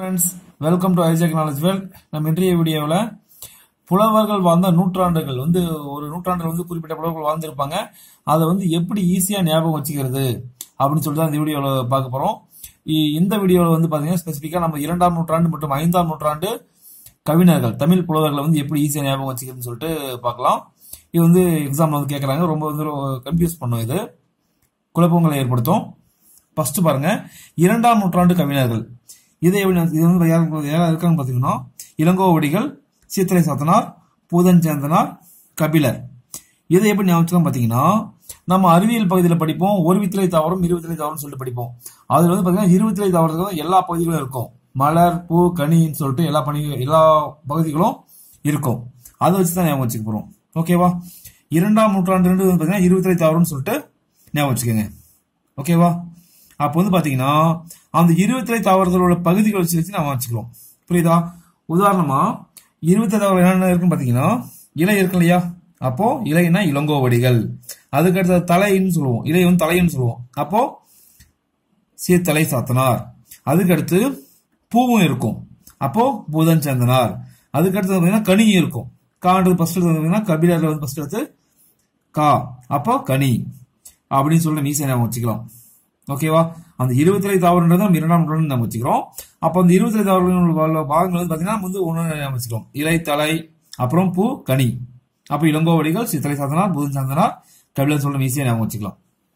friends welcome to ஐஜாக் knowledge வேல் நம்ம இன்றைய வீடியோவில் புலவர்கள் வாழ்ந்த நூற்றாண்டுகள் வந்து ஒரு நூற்றாண்டில் வந்து குறிப்பிட்ட புலவர்கள் வாழ்ந்திருப்பாங்க அதை வந்து எப்படி ஈஸியாக ஞாபகம் வச்சுக்கிறது அப்படின்னு சொல்லிட்டு தான் இந்த வீடியோவில் பார்க்க போகிறோம் இந்த வீடியோவில் வந்து பார்த்தீங்கன்னா ஸ்பெசிஃபிக்காக நம்ம இரண்டாம் நூற்றாண்டு மற்றும் ஐந்தாம் நூற்றாண்டு கவிஞர்கள் தமிழ் புலவர்களை வந்து எப்படி ஈஸியாக ஞாபகம் வச்சுக்கிறதுன்னு சொல்லிட்டு பார்க்கலாம் இது வந்து எக்ஸாமில் வந்து கேட்குறாங்க ரொம்ப வந்து கன்ஃபியூஸ் பண்ணும் இது குழப்பங்களை ஏற்படுத்தும் ஃபர்ஸ்ட் பாருங்க இரண்டாம் நூற்றாண்டு கவிஞர்கள் இதை எப்படி இது வந்து யார் யாரா இருக்காங்க பார்த்தீங்கன்னா இளங்கோவடிகள் சீத்தலை சாத்தனார் பூதஞ்சேந்தனார் கபிலர் இதை எப்படி ஞாபகம் பார்த்தீங்கன்னா நம்ம அறிவியல் பகுதியில் படிப்போம் ஒரு வித்திலை தாவரம் இருபத்திலை தாவரம் சொல்லிட்டு படிப்போம் அதில் வந்து பார்த்தீங்கன்னா இருபத்திலை தாவரத்துக்கு தான் எல்லா பகுதிகளும் இருக்கும் மலர் பூ கனின்னு சொல்லிட்டு எல்லா பணி எல்லா பகுதிகளும் இருக்கும் அதை வச்சு தான் ஞாபகம் வச்சுக்க போகிறோம் ஓகேவா இரண்டாம் நூற்றாண்டு வந்து பார்த்தீங்கன்னா இருபத்திலை தாவரம்னு சொல்லிட்டு ஞாபகம் வச்சுக்கோங்க ஓகேவா அப்போ வந்து பார்த்தீங்கன்னா அந்த இருபத்திலை தாவரத்தோட பகுதிகள் வச்சு வச்சு நம்ம வச்சுக்கலாம் புரியுதா உதாரணமா இருபத்தி தாவரம் என்னென்ன இருக்குன்னு பார்த்தீங்கன்னா இலை இருக்கு இல்லையா அப்போ இலைன்னா இளங்கோவடிகள் அதுக்கடுத்த தலைன்னு சொல்லுவோம் இலை வந்து தலைன்னு சொல்லுவோம் அப்போ சீர்தலை சாத்தனார் அதுக்கடுத்து பூவும் இருக்கும் அப்போ பூதன் சந்தனார் அதுக்கடுத்து பார்த்தீங்கன்னா கனியும் இருக்கும் கான்றது ஃபர்ஸ்ட் பார்த்தீங்கன்னா கபிலர்ல வந்து ஃபர்ஸ்ட் எடுத்து கா அப்போ கனி அப்படின்னு சொல்லிட்டு மீசை ஞாபகம் வச்சுக்கலாம் ஓகேவா அந்த இருபத்திரை தாவரன்றது நம்ம இரண்டாம் நூற்றாண்டு நம்ம வச்சுக்கிறோம் அப்போ அந்த இருபத்திரை தாவரங்கள் பாகங்கள் வந்து பார்த்தீங்கன்னா வந்து ஒன்று ஞாபகம் வச்சுக்கிறோம் இலை தலை அப்புறம் பூ கனி அப்போ இளங்கோவடிகள் சித்தலை சாதனார் புதன் சாந்தனார் கபிலர் சொல்ல ஈஸியாக ஞாபகம் வச்சுக்கலாம்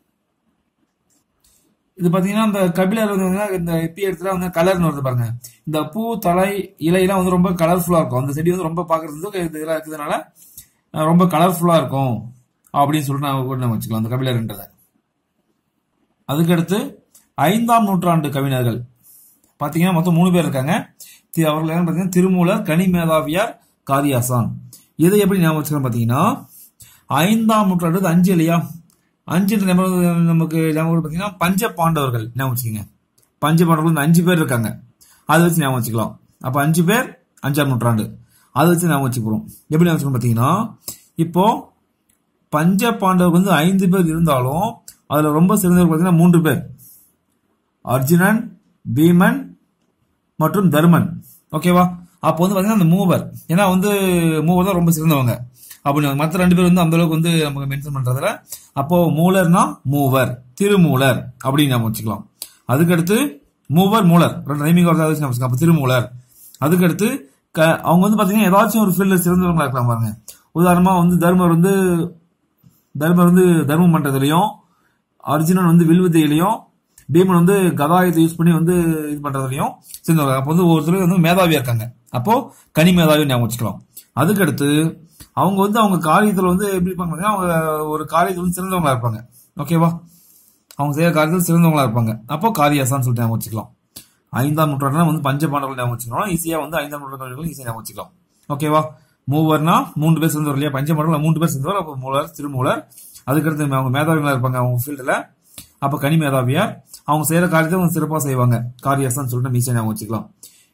இது பார்த்தீங்கன்னா இந்த கபிலர் வந்து இந்த எப்பி இடத்துல வந்து கலர்னு வருது பாருங்க இந்த பூ தலை இலையெல்லாம் வந்து ரொம்ப கலர்ஃபுல்லாக இருக்கும் அந்த செடி வந்து ரொம்ப பார்க்கறதுக்கு இதெல்லாம் இருக்கிறதுனால ரொம்ப கலர்ஃபுல்லாக இருக்கும் அப்படின்னு சொல்லிட்டு நான் கூட நம்ம வச்சுக்கலாம் அந்த கபிலர்ன்றதை அதுக்கடுத்து ஐந்தாம் நூற்றாண்டு கவிஞர்கள் பார்த்தீங்கன்னா மொத்தம் மூணு பேர் இருக்காங்க அவர்கள் என்ன பார்த்தீங்கன்னா திருமூலர் கனி மேதாவியார் காரியாசான் இதை எப்படி ஞாபகம் வச்சுக்கலாம் பார்த்தீங்கன்னா ஐந்தாம் நூற்றாண்டு அஞ்சு இல்லையா அஞ்சு நமக்கு ஞாபகம் பார்த்தீங்கன்னா பஞ்ச பாண்டவர்கள் ஞாபகம் வச்சுக்கோங்க பஞ்ச பாண்டவர்கள் அஞ்சு பேர் இருக்காங்க அதை வச்சு ஞாபகம் வச்சுக்கலாம் அப்போ அஞ்சு பேர் அஞ்சாம் நூற்றாண்டு அதை வச்சு ஞாபகம் வச்சுக்கிறோம் எப்படி ஞாபகம் வச்சுக்கணும் பார்த்தீங்கன்னா இப்போ பஞ்ச பாண்டவர்கள் வந்து ஐந்து பேர் இருந்தாலும் அதுல ரொம்ப சிறந்தவர் பார்த்தீங்கன்னா மூன்று பேர் அர்ஜுனன் பீமன் மற்றும் தர்மன் ஓகேவா அப்போ வந்து பார்த்தீங்கன்னா அந்த மூவர் ஏன்னா வந்து மூவர் தான் ரொம்ப சிறந்தவங்க அப்படின்னு மற்ற ரெண்டு பேர் வந்து அந்த அளவுக்கு வந்து நமக்கு மென்ஷன் பண்றதுல அப்போ மூலர்னா மூவர் திருமூலர் அப்படின்னு நம்ம வச்சுக்கலாம் அதுக்கடுத்து மூவர் மூலர் ரெண்டு ரைமிங் வரதான் அப்போ திருமூலர் அதுக்கடுத்து அவங்க வந்து பார்த்தீங்கன்னா ஏதாச்சும் ஒரு ஃபீல்டில் சிறந்தவங்களா இருக்கலாம் பாருங்க உதாரணமா வந்து தர்மர் வந்து தர்மர் வந்து தர்மம் பண்றதுலையும் அர்ஜுனன் வந்து வில்வித்தையிலையும் பீமன் வந்து கதாயத்தை யூஸ் பண்ணி வந்து இது பண்றதுலையும் சேர்ந்தவங்க அப்போ வந்து ஒருத்தர் வந்து மேதாவியா இருக்காங்க அப்போ கனி மேதாவி ஞாபகம் வச்சுக்கலாம் அதுக்கடுத்து அவங்க வந்து அவங்க காரியத்தில் வந்து எப்படி இருப்பாங்க அவங்க ஒரு காரியத்தில் வந்து சிறந்தவங்களா இருப்பாங்க ஓகேவா அவங்க செய்யற காரியத்தில் சிறந்தவங்களா இருப்பாங்க அப்போ காரியாசான்னு சொல்லிட்டு ஞாபகம் வச்சுக்கலாம் ஐந்தாம் நூற்றாண்டுல வந்து பஞ்ச பாண்டவர்கள் ஞாபகம் வச்சுக்கலாம் ஈஸியா வந்து ஐந்தாம் நூற்றாண்டு ஈஸியா ஞாபகம் வச்சுக்கலாம் ஓகேவா மூவர்னா மூன்று பேர் சேர்ந்தவர் இல்லையா பஞ்ச பாண்டவர்கள் மூன்று பேர் சேர்ந்தவர் அப்போ மூலர் திருமூலர் அதுக்கடுத்து அவங்க மேதாவிகளா இருப்பாங்க அவங்க ஃபீல்டில் அப்போ கனி மேதாவியார் அவங்க செய்யற காரியத்தை அவங்க சிறப்பாக செய்வாங்க காரியாசான்னு சொல்லிட்டு மீசியா ஞாபகம் வச்சுக்கலாம்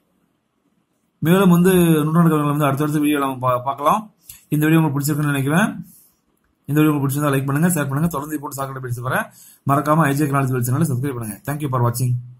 மேலும் வந்து நூற்றாண்டுகள் வந்து அடுத்தடுத்த வீடியோ நம்ம பார்க்கலாம் இந்த வீடியோ உங்களுக்கு பிடிச்சிருக்குன்னு நினைக்கிறேன் இந்த வீடியோ உங்களுக்கு பிடிச்சிருந்தா லைக் பண்ணுங்க ஷேர் பண்ணுங்க தொடர்ந்து போட்டு சாக்கடை பேசி வரேன் மறக்காம ஐஜே நாலேஜ் சேனலை சப்ஸ்கிரைப் பண்ணுங்க தேங்க்யூ ஃபார் வாட்சிங்